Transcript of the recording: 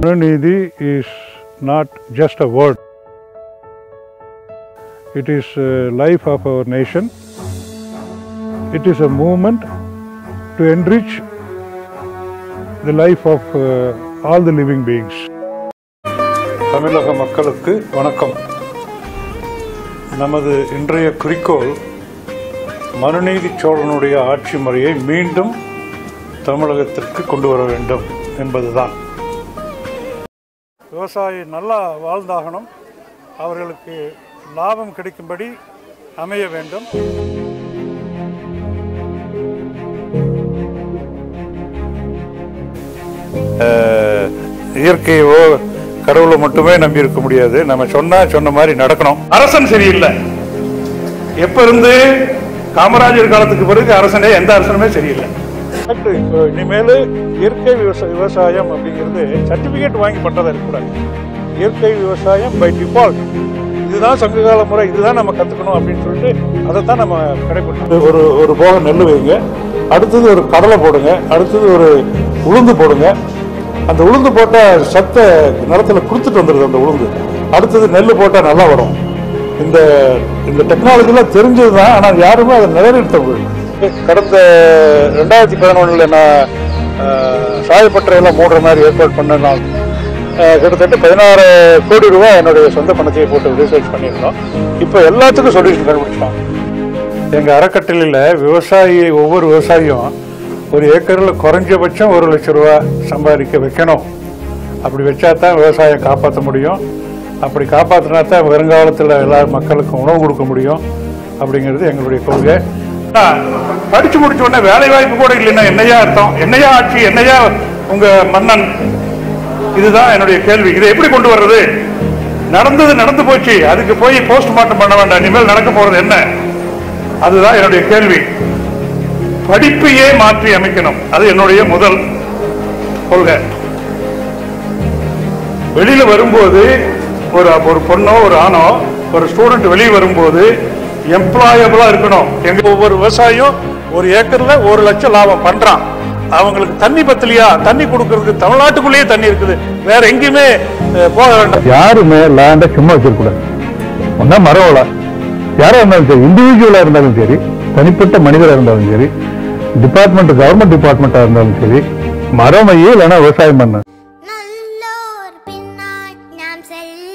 Mananidhi is not just a word. It is a life of our nation. It is a movement to enrich the life of uh, all the living beings. தமிழக மக்களுக்கு வணக்கம் நமது இன்றைய குறிக்கோள் மனுநீதி சோழனுடைய ஆட்சி முறையை மீண்டும் தமிழகத்திற்கு கொண்டு வர வேண்டும் என்பதுதான் விவசாயி நல்லா வாழ்ந்தாகணும் அவர்களுக்கு லாபம் கிடைக்கும்படி அமைய வேண்டும் அஹ், இயற்கையோ கடவுளை மட்டுமே நம்பி இருக்க முடியாது நம்ம சொன்னா சொன்ன மாதிரி நடக்கணும் அரசன் சரியில்லை எப்ப இருந்து காமராஜர் காலத்துக்கு பிறகு அரசனே எந்த அரசனுமே சரியில்லை இப்போ இனிமேல் இயற்கை விவசாய விவசாயம் அப்படிங்கிறது சர்டிஃபிகேட் வாங்கி பண்ணுறதா இருக்கக்கூடாது இயற்கை விவசாயம் பை டிஃபால்ட் இதுதான் சங்ககால முறை இதுதான் நம்ம கற்றுக்கணும் அப்படின்னு சொல்லிட்டு அதை தான் நம்ம கடைபிடிக்கணும் ஒரு ஒரு போக நெல் வைங்க அடுத்தது ஒரு கடலை போடுங்க அடுத்தது ஒரு உளுந்து போடுங்க அந்த உளுந்து போட்டால் சத்தை நிலத்துல கொடுத்துட்டு வந்துடுது அந்த உளுந்து அடுத்தது நெல் போட்டால் நல்லா வரும் இந்த இந்த டெக்னாலஜிலாம் தெரிஞ்சது தான் ஆனால் யாருமே அதை நிறைவேற்ற முடியல கடந்த ரெண்டாயிரத்தி பதினொன்றில் நான் அஹ், சாயப்பட்டறையெல்லாம் மூடுற மாதிரி ஏற்பாடு பண்ண நான் அஹ், கிட்டத்தட்ட பதினாறு கோடி ரூபாய் என்னுடைய சொந்த பணத்தை போட்டு ரிசர்ச் பண்ணியிருந்தோம் இப்போ எல்லாத்துக்கும் சொல்யூஷன் கண்டுபிடிச்சோம் எங்கள் அறக்கட்டளையில் விவசாயி ஒவ்வொரு விவசாயியும் ஒரு ஏக்கரில் குறைஞ்சபட்சம் ஒரு லட்ச ரூபா சம்பாதிக்க வைக்கணும் அப்படி வச்சா தான் விவசாயம் காப்பாற்ற முடியும் அப்படி காப்பாற்றினா தான் வருங்காலத்தில் எல்லா மக்களுக்கும் உணவு கொடுக்க முடியும் அப்படிங்கிறது எங்களுடைய கொள்கை படிச்சு முடிச்ச உடனே வேலை வாய்ப்பு கூட இல்லைன்னா என்னையா அர்த்தம் என்னையா ஆட்சி என்னையா உங்க மன்னன் இதுதான் என்னுடைய கேள்வி இதை எப்படி கொண்டு வர்றது நடந்தது நடந்து போச்சு அதுக்கு போய் போஸ்ட்மார்ட்டம் பண்ண வேண்டாம் இனிமேல் நடக்க போறது என்ன அதுதான் என்னுடைய கேள்வி படிப்பையே மாற்றி அமைக்கணும் அது என்னுடைய முதல் கொள்கை வெளியில வரும்போது ஒரு ஒரு பொண்ணோ ஒரு ஆணோ ஒரு ஸ்டூடெண்ட் வெளியே வரும்போது எம்ப்ளாயபிளா இருக்கணும் எங்க ஒவ்வொரு விவசாயியும் ஒரு ஏக்கர்ல ஒரு லட்சம் லாபம் பண்றான் அவங்களுக்கு தண்ணி பத்தலையா தண்ணி கொடுக்கறதுக்கு தமிழ்நாட்டுக்குள்ளேயே தண்ணி இருக்குது வேற எங்கேயுமே அஹ், போக வேண்டாம் யாருமே லேண்டை சும்மா வச்சிருக்கூடாது ஒன்றா மரம் வள யாரா இருந்தாலும் சரி இண்டிவிஜுவலாக இருந்தாலும் சரி தனிப்பட்ட மனிதராக இருந்தாலும் சரி டிபார்ட்மெண்ட் கவர்மெண்ட் டிபார்ட்மெண்ட்டாக இருந்தாலும் சரி மரம் வையே இல்லைன்னா விவசாயம் பண்ண நல்லோர் பின்னாய் நாம் செல்ல